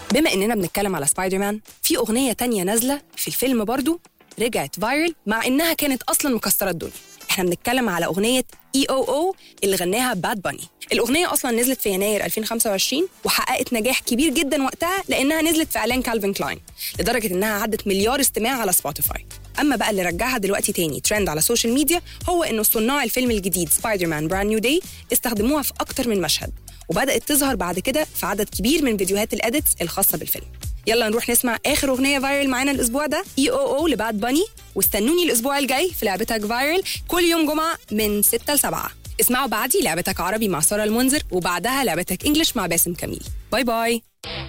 بما اننا بنتكلم على سبايدر مان في اغنيه تانية نازله في الفيلم برضو رجعت فايرل مع انها كانت اصلا مكسره الدنيا احنا بنتكلم على اغنيه اي او او اللي غناها باد باني الاغنيه اصلا نزلت في يناير 2025 وحققت نجاح كبير جدا وقتها لانها نزلت في اعلان كالفين كلاين لدرجه انها عدت مليار استماع على سبوتيفاي اما بقى اللي رجعها دلوقتي تاني ترند على السوشيال ميديا هو انه صناع الفيلم الجديد سبايدر مان براند نيو داي استخدموها في اكتر من مشهد وبدات تظهر بعد كده في عدد كبير من فيديوهات الاديتس الخاصه بالفيلم يلا نروح نسمع اخر اغنيه فايرل معانا الاسبوع ده اي او او لباد باني واستنوني الاسبوع الجاي في لعبتك فايرل كل يوم جمعه من 6 ل 7 اسمعوا بعدي لعبتك عربي مع ساره المنذر وبعدها لعبتك انجلش مع باسم كميل باي باي